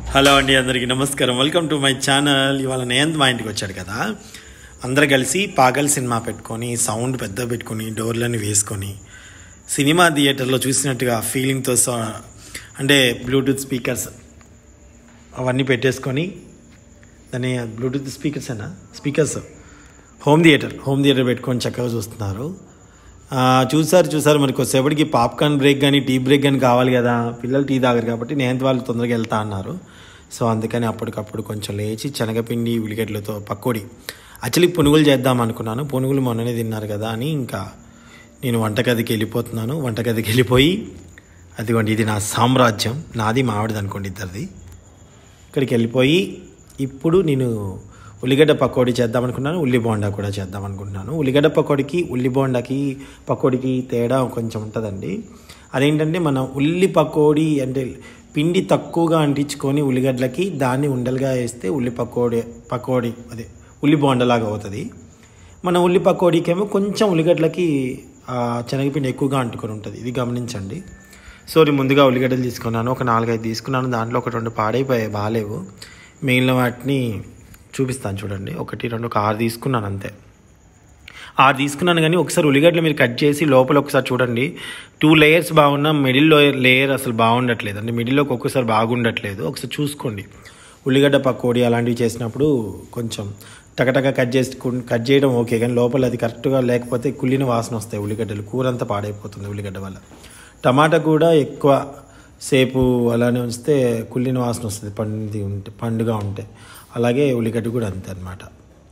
Hello అండి అందరికీ నమస్కారం వెల్కమ్ టు మై ఛానల్ ఇవాళ నేను మా ఇంటికి వచ్చాడు కదా అందరు కలిసి పాగల్ సినిమా పెట్టుకొని సౌండ్ పెద్ద పెట్టుకొని డోర్లని వేసుకొని సినిమా థియేటర్లో చూసినట్టుగా ఫీలింగ్తో సా అంటే బ్లూటూత్ స్పీకర్స్ అవన్నీ పెట్టేసుకొని దాన్ని బ్లూటూత్ స్పీకర్స్ అయినా speakers home theatre home theatre పెట్టుకొని చక్కగా చూస్తున్నారు ఆ, చూసారు చూసారు మరి కొద్దిసేపటికి పాప్కార్న్ బ్రేక్ కానీ టీ బ్రేక్ కానీ కావాలి కదా పిల్లలు టీ తాగరు కాబట్టి నేను వాళ్ళు తొందరగా వెళ్తా అన్నారు సో అందుకని అప్పటికప్పుడు కొంచెం లేచి శనగపిండి ఉల్లిగడ్డలతో పకోడీ యాక్చువల్లీ పునుగులు చేద్దాం అనుకున్నాను పునుగులు మొన్ననే తిన్నారు కదా అని ఇంకా నేను వంటగదికి వెళ్ళిపోతున్నాను వంటగదికి వెళ్ళిపోయి అదిగోండి ఇది నా సామ్రాజ్యం నాది మావిడది అనుకోండి ఇద్దరిది ఇక్కడికి వెళ్ళిపోయి ఇప్పుడు నేను ఉల్లిగడ్డ పకోడీ చేద్దాం అనుకున్నాను ఉల్లి బోండా కూడా చేద్దాం అనుకుంటున్నాను ఉల్లిగడ్డ పకోడీకి ఉల్లి బోండాకి పకోడీకి తేడా కొంచెం ఉంటుందండి అదేంటంటే మనం ఉల్లి పకోడీ అంటే పిండి తక్కువగా అంటించుకొని ఉల్లిగడ్డలకి దాన్ని ఉండలుగా వేస్తే ఉల్లి పకోడీ పకోడీ అదే ఉల్లి బోండలాగా అవుతుంది మన ఉల్లి పకోడీకేమో కొంచెం ఉల్లిగడ్డలకి ఆ, శనగపిండి ఎక్కువగా అంటుకొని ఉంటుంది ఇది గమనించండి సో నేను ముందుగా ఉల్లిగడ్డలు తీసుకున్నాను ఒక నాలుగైదు తీసుకున్నాను దాంట్లో ఒక రెండు పాడైపోయాయి బాగాలేవు మిగిలిన వాటిని చూపిస్తాను చూడండి ఒకటి రెండు ఒక ఆరు తీసుకున్నాను అంతే ఆరు తీసుకున్నాను కానీ ఒకసారి ఉల్లిగడ్డలు మీరు కట్ చేసి లోపల ఒకసారి చూడండి టూ లేయర్స్ బాగున్నా మిడిల్లో లేయర్ అసలు బాగుండట్లేదు అంటే మిడిల్లోకి ఒక్కసారి బాగుండట్లేదు ఒకసారి చూసుకోండి ఉల్లిగడ్డ పకోడీ అలాంటివి చేసినప్పుడు కొంచెం టకటక కట్ చేసి కట్ చేయడం ఓకే కానీ లోపల అది కరెక్ట్గా లేకపోతే కుళ్ళిన వాసన వస్తాయి ఉల్లిగడ్డలు కూర అంతా పాడైపోతుంది ఉల్లిగడ్డ వల్ల టమాటా కూడా ఎక్కువ సేపు అలానే ఉంచితే కుళ్ళిన వాసన వస్తుంది పండి ఉంటే పండుగా ఉంటే అలాగే ఉల్లిగడ్డ కూడా అంతే అనమాట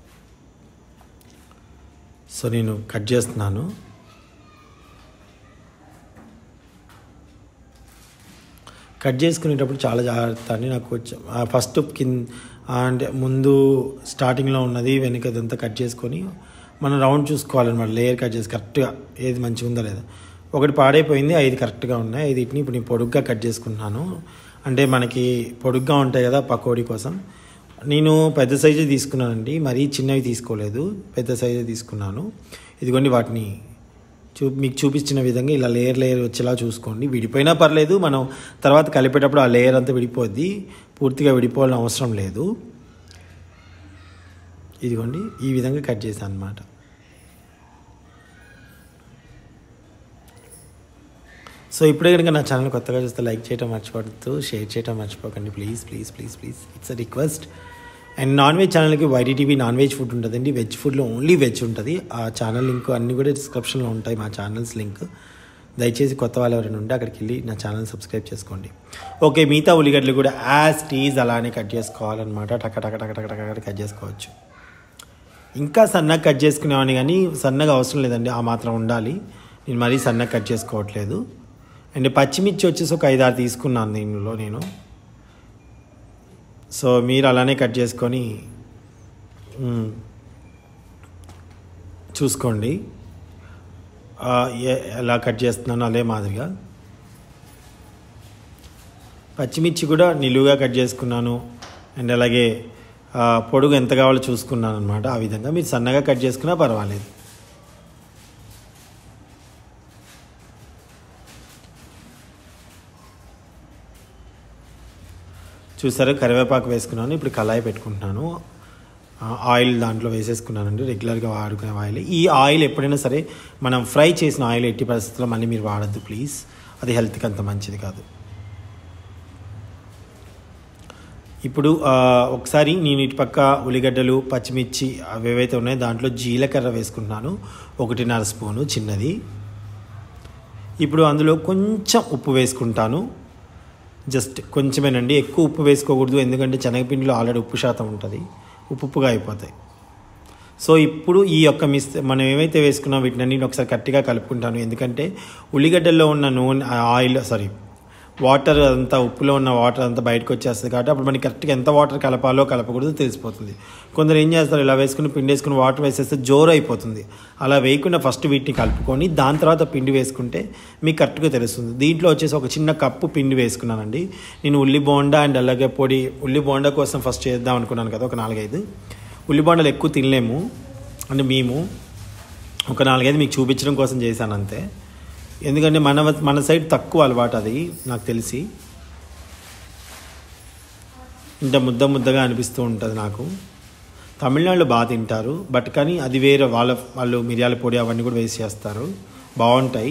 సో నేను కట్ చేస్తున్నాను కట్ చేసుకునేటప్పుడు చాలా జాగ్రత్త అని నాకు కొంచెం ఫస్ట్ కింద అంటే ముందు స్టార్టింగ్లో ఉన్నది వెనుకదంతా కట్ చేసుకొని మనం రౌండ్ చూసుకోవాలన్నమాట లేయర్ కట్ చేసి కరెక్ట్గా ఏది మంచిగా ఉందో లేదా ఒకటి పాడైపోయింది ఐదు కరెక్ట్గా ఉన్నాయి ఐదుటిని ఇప్పుడు నేను పొడుగ్గా కట్ చేసుకుంటున్నాను అంటే మనకి పొడుగ్గా ఉంటాయి కదా పకోడీ కోసం నేను పెద్ద సైజు తీసుకున్నానండి మరీ చిన్నవి తీసుకోలేదు పెద్ద సైజు తీసుకున్నాను ఇదిగోండి వాటిని చూ మీకు చూపించిన విధంగా ఇలా లేయర్ లేయర్ వచ్చేలా చూసుకోండి విడిపోయినా పర్లేదు మనం తర్వాత కలిపేటప్పుడు ఆ లేయర్ అంతా విడిపోద్ది పూర్తిగా విడిపోవాలని అవసరం లేదు ఇదిగోండి ఈ విధంగా కట్ చేశాను అనమాట సో ఇప్పుడే కనుక నా ఛానల్ కొత్తగా చూస్తే లైక్ చేయడం మర్చిపోవద్దు షేర్ చేయడం మర్చిపోకండి please please please please it's a request and non veg ఛానల్కి YT TV non veg food ఉంటుందండి వెజ్ ఫుడ్లో ఓన్లీ వెజ్ ఉంటుంది ఆ ఛానల్ లింక్ అన్నీ కూడా డిస్క్రిప్షన్లో ఉంటాయి మా ఛానల్స్ లింక్ దయచేసి కొత్త వాళ్ళు ఎవరైనా ఉంటే అక్కడికి వెళ్ళి నా ఛానల్ సబ్స్క్రైబ్ చేసుకోండి ఓకే మిగతా ఉల్లిగడ్డలు కూడా యాజ్ టీజ్ అలానే కట్ చేసుకోవాలన్నమాట టక టక టక టక టక టక కట్ చేసుకోవచ్చు ఇంకా సన్నగా కట్ చేసుకునేవాడిని కానీ సన్నగా అవసరం లేదండి ఆ మాత్రం ఉండాలి నేను మరీ సన్నగా కట్ చేసుకోవట్లేదు అండ్ పచ్చిమిర్చి వచ్చేసి ఒక ఐదారు తీసుకున్నాను దీనిలో నేను సో మీరు అలానే కట్ చేసుకొని మ్, చూసుకోండి ఆ, ఏ- ఎలా కట్ చేస్తున్నానో అదే మాదిరిగా పచ్చిమిర్చి కూడా నిలువుగా కట్ చేసుకున్నాను అండ్ అలాగే ఆ, పొడుగు ఎంత కావాలో చూసుకున్నాను అనమాట ఆ విధంగా మీరు సన్నగా కట్ చేసుకున్నా పర్వాలేదు చూసారు కరివేపాకు వేసుకున్నాను ఇప్పుడు కళాయి పెట్టుకుంటున్నాను ఆ, ఆయిల్ దాంట్లో వేసేసుకున్నానండి రెగ్యులర్గా వాడుకునే ఆయిల్ ఈ ఆయిల్ ఎప్పుడైనా సరే మనం ఫ్రై చేసిన ఆయిల్ ఎట్టి పరిస్థితుల్లో మళ్ళీ మీరు వాడద్దు ప్లీజ్ అది హెల్త్కి అంత మంచిది కాదు ఇప్పుడు ఆ, ఒకసారి నేను ఇటు పక్క ఉల్లిగడ్డలు పచ్చిమిర్చి అవి ఏవైతే ఉన్నాయో దాంట్లో జీలకర్ర వేసుకుంటున్నాను ఒకటిన్నర స్పూను చిన్నది ఇప్పుడు అందులో కొంచెం ఉప్పు వేసుకుంటాను జస్ట్ కొంచెమేనండి ఎక్కువ ఉప్పు వేసుకోకూడదు ఎందుకంటే శనగపిండిలో ఆల్రెడీ ఉప్పు శాతం ఉంటుంది ఉప్పు ఉప్పుగా అయిపోతాయి సో ఇప్పుడు ఈ యొక్క మిస్ మనం ఏమైతే వేసుకున్నాం వీటిని ఒకసారి గట్టిగా కలుపుకుంటాను ఎందుకంటే ఉల్లిగడ్డల్లో ఉన్న నూనె ఆ ఆయిల్ సారీ వాటర్ అంతా ఉప్పులో ఉన్న వాటర్ అంతా బయటకు వచ్చేస్తుంది కాబట్టి అప్పుడు మనకి కరెక్ట్గా ఎంత వాటర్ కలపాలో కలపకూడదు తెలిసిపోతుంది కొందరు ఏం చేస్తారు ఇలా వేసుకుని పిండి వేసుకుని వాటర్ వేసేస్తే జోరు అయిపోతుంది అలా వేయకుండా ఫస్ట్ వీటిని కలుపుకొని దాని తర్వాత పిండి వేసుకుంటే మీకు కరెక్ట్గా తెలుస్తుంది దీంట్లో వచ్చేసి ఒక చిన్న కప్పు పిండి వేసుకున్నానండి నేను ఉల్లి బోండా అండ్ అలాగే పొడి ఉల్లి బోండా కోసం ఫస్ట్ చేద్దాం అనుకున్నాను కదా ఒక నాలుగైదు ఉల్లి బోండాలు ఎక్కువ తినలేము అంటే మేము ఒక నాలుగైదు మీకు చూపించడం కోసం చేశాను అంతే ఎందుకంటే మన మన సైడ్ తక్కువ అలవాటు అది నాకు తెలిసి ఇంత ముద్ద ముద్దగా అనిపిస్తూ ఉంటుంది నాకు తమిళనాడులో బాగా తింటారు బట్ కానీ అది వేరే వాళ్ళ వాళ్ళు మిరియాల పొడి అవన్నీ కూడా వేసి చేస్తారు బాగుంటాయి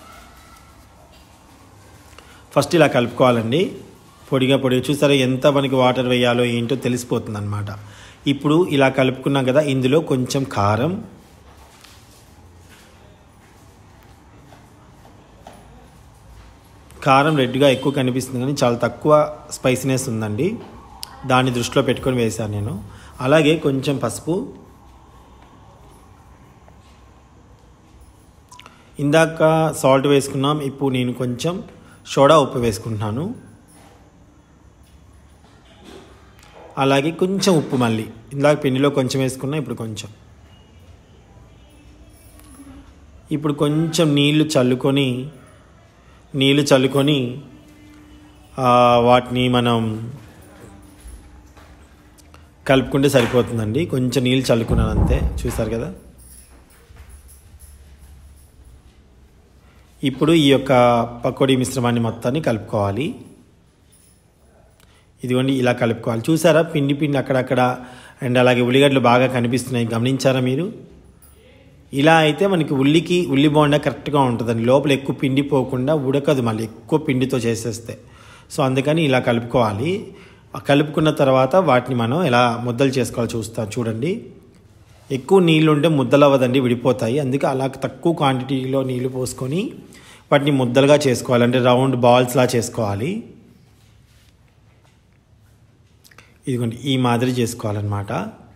ఫస్ట్ ఇలా కలుపుకోవాలండి పొడిగా పొడిగా చూసారా ఎంత మనకి వాటర్ వేయాలో ఏంటో తెలిసిపోతుంది అనమాట ఇప్పుడు ఇలా కలుపుకున్నాం కదా ఇందులో కొంచెం కారం కారం రెడ్గా ఎక్కువ కనిపిస్తుంది కానీ చాలా తక్కువ స్పైసీనెస్ ఉందండి దాన్ని దృష్టిలో పెట్టుకొని వేశాను నేను అలాగే కొంచెం పసుపు ఇందాక సాల్ట్ వేసుకున్నాం ఇప్పుడు నేను కొంచెం సోడా ఉప్పు వేసుకుంటున్నాను అలాగే కొంచెం ఉప్పు మళ్ళీ ఇందాక పిండిలో కొంచెం వేసుకున్నా ఇప్పుడు కొంచెం ఇప్పుడు కొంచెం నీళ్లు చల్లుకొని నీళ్లు చల్లుకొని ఆ, వాటిని మనం కలుపుకుంటే సరిపోతుందండి కొంచెం నీళ్ళు చల్లుకున్నాను అంతే చూసారు కదా ఇప్పుడు ఈ యొక్క పకోడీ మిశ్రమాన్ని మొత్తాన్ని కలుపుకోవాలి ఇదిగోండి ఇలా కలుపుకోవాలి చూసారా పిండి పిండి అక్కడక్కడ అండ్ అలాగే ఉల్లిగడ్డలు బాగా కనిపిస్తున్నాయి గమనించారా మీరు ఇలా అయితే మనకి ఉల్లికి ఉల్లి బోండా కరెక్ట్గా ఉంటుందండి లోపల ఎక్కువ పిండి పోకుండా ఉడకదు మళ్ళీ ఎక్కువ పిండితో చేసేస్తే సో అందుకని ఇలా కలుపుకోవాలి ఆ కలుపుకున్న తర్వాత వాటిని మనం ఎలా ముద్దలు చేసుకోవాలి చూస్తా చూడండి ఎక్కువ నీళ్ళు ఉంటే ముద్దలు అవ్వదండి విడిపోతాయి అందుకే అలా తక్కువ క్వాంటిటీలో నీళ్లు పోసుకొని వాటిని ముద్దలుగా చేసుకోవాలి అంటే రౌండ్ బాల్స్లా చేసుకోవాలి ఇదిగోండి ఈ మాదిరి చేసుకోవాలన్నమాట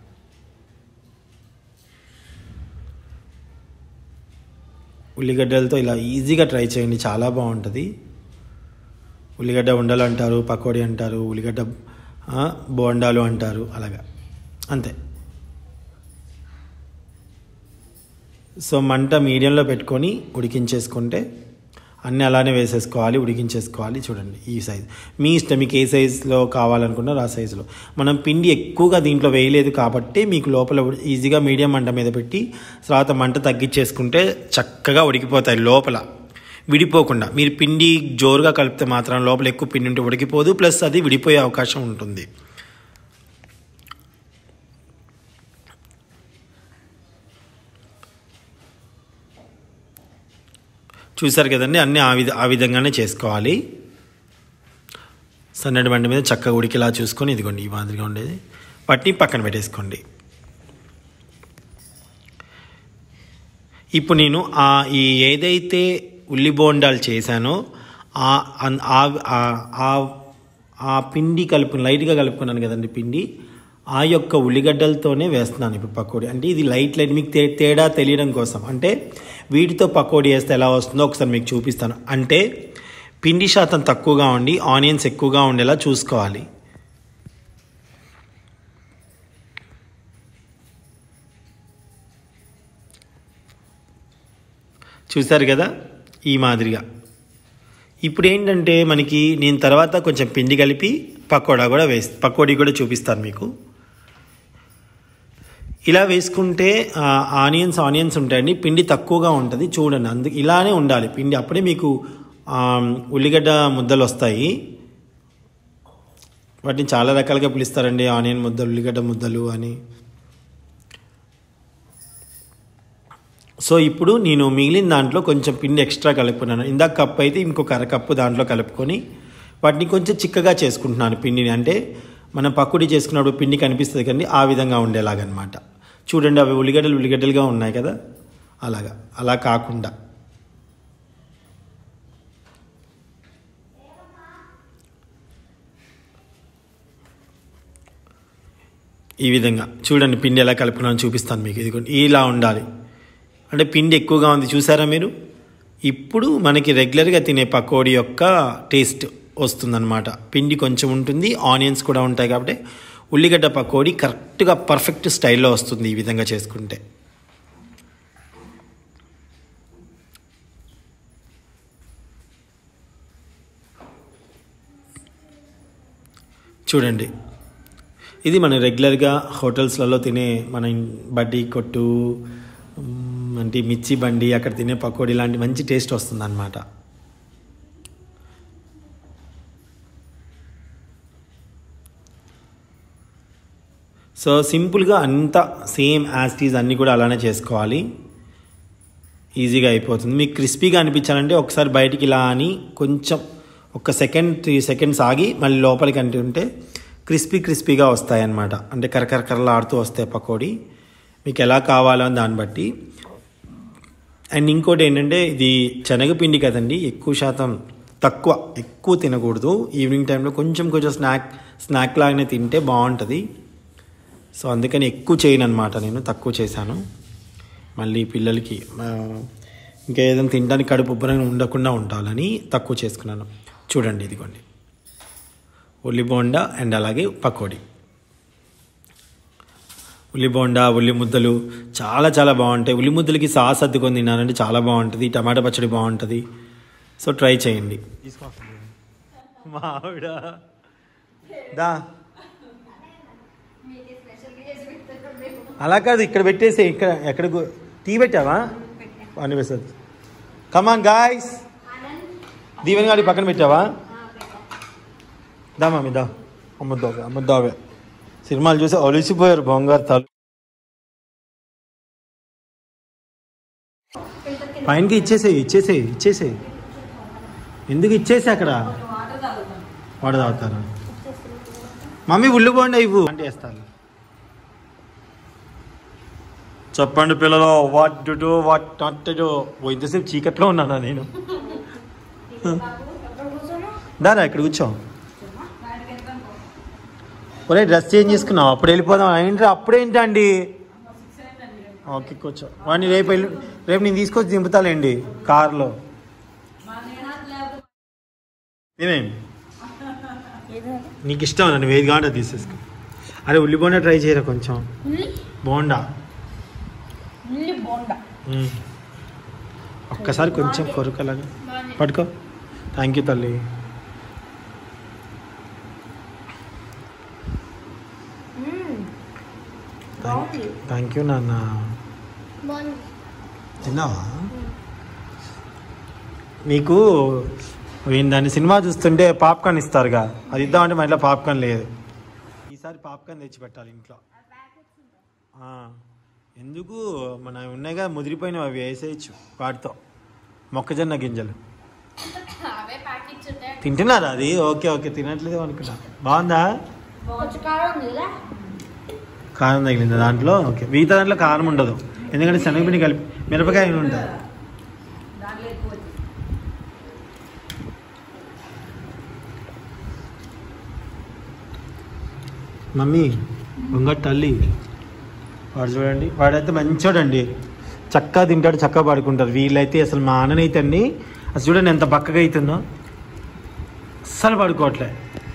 ఉల్లిగడ్డలతో ఇలా ఈజీగా ట్రై చేయండి చాలా బాగుంటుంది ఉల్లిగడ్డ ఉండలు అంటారు పకోడీ అంటారు ఉల్లిగడ్డ ఆ, బోండాలు అంటారు అలాగా అంతే సో మంట మీడియంలో పెట్టుకొని ఉడికించేసుకుంటే అన్నీ అలానే వేసేసుకోవాలి ఉడికించేసుకోవాలి చూడండి ఈ సైజ్ మీ ఇష్టం మీకు ఏ సైజులో కావాలనుకున్నారో ఆ సైజులో మనం పిండి ఎక్కువగా దీంట్లో వేయలేదు కాబట్టి మీకు లోపల ఉడి- ఈజీగా మీడియం మంట మీద పెట్టి తర్వాత మంట తగ్గించేసుకుంటే చక్కగా ఉడికిపోతాయి లోపల విడిపోకుండా మీరు పిండి జోరుగా కలిపితే మాత్రం లోపల ఎక్కువ పిండి ఉంటే ఉడికిపోదు ప్లస్ అది విడిపోయే అవకాశం ఉంటుంది చూసారు కదండి అన్నీ ఆ విధ ఆ విధంగానే చేసుకోవాలి సన్నటి బండి మీద చక్కగా ఉడికిలా చూసుకొని ఇదిగోండి ఈ మాదిరిగా ఉండేది వాటిని పక్కన పెట్టేసుకోండి ఇప్పుడు నేను ఆ ఈ ఏదైతే ఉల్లి బోండాలు చేశానో ఆ అన్- ఆ- ఆ- ఆ- ఆ పిండి కలుపు లైట్గా కలుపుకున్నాను కదండి పిండి ఆ యొక్క ఉల్లిగడ్డలతోనే వేస్తున్నాను ఇప్పుడు పకోడీ అంటే ఇది లైట్ లైట్ మీకు తే- తేడా తెలియడం కోసం అంటే వీటితో పకోడీ వేస్తే ఎలా వస్తుందో ఒకసారి మీకు చూపిస్తాను అంటే పిండి శాతం తక్కువగా ఉండి ఆనియన్స్ ఎక్కువగా ఉండేలా చూసుకోవాలి చూసారు కదా ఈ మాదిరిగా ఇప్పుడు ఏంటంటే మనకి నేను తర్వాత కొంచెం పిండి కలిపి పకోడా కూడా వేసి పకోడీ కూడా చూపిస్తాను మీకు ఇలా వేసుకుంటే ఆ, ఆనియన్స్ ఆనియన్స్ ఉంటాయండి పిండి తక్కువగా ఉంటుంది చూడండి అందుకు ఇలానే ఉండాలి పిండి అప్పుడే మీకు ఆ, ఉల్లిగడ్డ ముద్దలు వస్తాయి వాటిని చాలా రకాలుగా పిలుస్తారండి ఆనియన్ ముద్దలు ఉల్లిగడ్డ ముద్దలు అని సో ఇప్పుడు నేను మిగిలిన దాంట్లో కొంచెం పిండి ఎక్స్ట్రా కలుపుకున్నాను ఇందాక కప్పు అయితే ఇంకొక అర కప్పు దాంట్లో కలుపుకొని వాటిని కొంచెం చిక్కగా చేసుకుంటున్నాను పిండిని అంటే మనం పక్కుడి చేసుకున్నప్పుడు పిండి కనిపిస్తుంది కానీ ఆ విధంగా ఉండేలాగనమాట చూడండి అవి ఉల్లిగడ్డలు ఉల్లిగడ్డలుగా ఉన్నాయి కదా అలాగా అలా కాకుండా ఈ విధంగా చూడండి పిండి ఎలా కలుపుకున్నాను చూపిస్తాను మీకు ఇదిగోండి ఇలా ఉండాలి అంటే పిండి ఎక్కువగా ఉంది చూసారా మీరు ఇప్పుడు మనకి రెగ్యులర్గా తినే పకోడీ యొక్క టేస్ట్ వస్తుందన్నమాట పిండి కొంచెం ఉంటుంది ఆనియన్స్ కూడా ఉంటాయి కాబట్టి ఉల్లిగడ్డ పకోడీ కరెక్ట్గా పర్ఫెక్ట్ స్టైల్లో వస్తుంది ఈ విధంగా చేసుకుంటే చూడండి ఇది మనం రెగ్యులర్గా హోటల్స్లలో తినే మన ఇన్- బడ్డీ కొట్టు మ్, అంటే మిర్చి బండి అక్కడ తినే పకోడీ లాంటి మంచి టేస్ట్ వస్తుంది అనమాట సో సింపుల్గా అంతా సేమ్ యాస్టీస్ అన్నీ కూడా అలానే చేసుకోవాలి ఈజీగా అయిపోతుంది మీకు క్రిస్పీగా అనిపించాలంటే ఒకసారి బయటికి ఇలా అని కొంచెం ఒక సెకండ్ త్రీ సెకండ్స్ ఆగి మళ్ళీ లోపలికి అంటుంటే క్రిస్పీ క్రిస్పీగా వస్తాయి అన్నమాట అంటే కరకర కరలాడుతూ వస్తాయి పకోడీ మీకు ఎలా కావాలో అని దాన్ని బట్టి అండ్ ఇంకోటి ఏంటంటే ఇది శనగపిండి కదండి ఎక్కువ శాతం తక్కువ ఎక్కువ తినకూడదు ఈవినింగ్ టైంలో కొంచెం కొంచెం స్నాక్ స్నాక్ లాగానే తింటే బాగుంటుంది సో అందుకని ఎక్కువ చేయను అనమాట నేను తక్కువ చేశాను మళ్ళీ పిల్లలకి ఆ, ఇంకా ఏదైనా తినడానికి కడుపు ఉబ్బరంగా ఉండకుండా ఉండాలని తక్కువ చేసుకున్నాను చూడండి ఇదిగోండి ఉల్లి బోండా అండ్ అలాగే పకోడీ ఉల్లి బోండా ఉల్లి ముద్దలు చాలా చాలా బాగుంటాయి ఉల్లి ముద్దలకి సాస్ అద్దుకొని తిన్నానంటే చాలా బాగుంటుంది టమాటా పచ్చడి బాగుంటుంది సో ట్రై చేయండి మావిడ దా అలా కాదు ఇక్కడ పెట్టేసి ఇక్కడ ఎక్కడ గు- టీ పెట్టావా అనిపిస్తుంది కమాన్ గాయస్ దీవెన్ గాడి పక్కన పెట్టావా దా మమ్మీ దా అమ్మద్దావే అమ్మద్దావే సినిమాలు చూసి అలిసిపోయారు బొంగారు తలు పైనకి ఇచ్చేసేయి ఇచ్చేసేయి ఇచ్చేసేయి ఎందుకు ఇచ్చేసి అక్కడ వాడు తాగుతారా మమ్మీ ఉల్లి బోండా ఇవ్వు అంటే వేస్తాను చెప్పండి పిల్లలు what to do what not to do ఓ ఇంతసేపు చీకట్లో ఉన్నానా నేను దారా ఇక్కడ కూర్చో ఒరే డ్రెస్ చేంజ్ చేసుకున్నావు అప్పుడు వెళ్ళిపోదాం ఏంటి అప్పుడేంటండి ఓకే కూర్చో వాడిని రేపు వెళ్ళి రేపు నేను తీసుకొచ్చి దింపుతాలేండి కార్లో ఏమేమి నీకు ఇష్టం నన్ను వేది కావాలంటే అది తీసేసుకో అరే ఉల్లి బోండా ట్రై చేయరా కొంచెం ఉల్లి బోండా ఉల్లి బోండా మ్మ్. ఒక్కసారి కొంచెం కొరకలాగా పట్టుకో థ్యాంక్ యూ తల్లి బాగుంది థ్యాంక్ యూ నాన్న బాగుంది తిన్నావా మీకు వీళ్ళు దాన్ని సినిమా చూస్తుంటే పాప్కార్న్ ఇస్తారుగా అది ఇద్దామంటే మా ఇంట్లో పాప్కార్న్ లేదు ఈసారి పాప్కార్న్ తెచ్చి పెట్టాలి ఇంట్లో ఆ, ఎందుకు మన ఉన్నాయిగా ముదిరిపోయినవి అవి వేసేయచ్చు వాటితో మొక్కజొన్న గింజలు అవే ప్యాకెట్స్ ఉంటాయి తింటున్నారా అది ఓకే ఓకే తినట్లేదు అనుకున్నా బాగుందా కొంచెం కారం ఉంది కదా కారం తగిలిందా దాంట్లో ఓకే మిగతా దాంట్లో కారం ఉండదు ఎందుకంటే శనగపిండి కలిపి మిరపకాయలు ఉంటాయి దాంట్లో ఎక్కువ వచ్చింది మమ్మీ బొంగ తల్లి వాడు చూడండి వాడైతే మంచోడండి చక్కగా తింటాడు చక్కగా పడుకుంటారు వీళ్ళైతే అసలు మా అన్ననైతే అండి అసలు చూడండి ఎంత బక్కగా అవుతుందో అస్సలు పడుకోవట్లే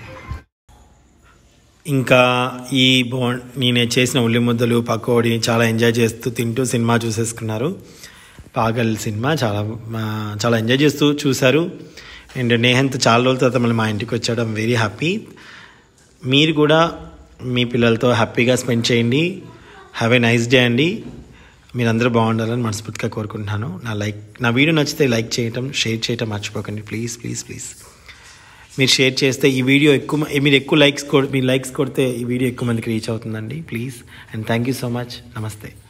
ఇంకా ఈ బో నేను చేసిన ఉల్లి ముద్దలు పకోడీ చాలా ఎంజాయ్ చేస్తూ తింటూ సినిమా చూసేసుకున్నారు పాగల్ సినిమా చాలా ఆ, చాలా ఎంజాయ్ చేస్తూ చూశారు అండ్ నేహంత్ చాలా రోజుల తర్వాత మళ్ళీ మా ఇంటికి వచ్చాడు వెరీ హ్యాపీ మీరు కూడా మీ పిల్లలతో హ్యాపీగా స్పెండ్ చేయండి హ్యావ్ ఏ నైస్ డే అండి మీరందరూ బాగుండాలని మనస్ఫూర్తిగా కోరుకుంటున్నాను నా లైక్ నా వీడియో నచ్చితే లైక్ చేయటం షేర్ చేయటం మర్చిపోకండి ప్లీజ్ ప్లీజ్ ప్లీజ్ మీరు షేర్ చేస్తే ఈ వీడియో ఎక్కువ మ- మీరు ఎక్కువ లైక్స్ కొ మీరు లైక్స్ కొడితే ఈ వీడియో ఎక్కువ మందికి రీచ్ అవుతుందండి please and thank you so much నమస్తే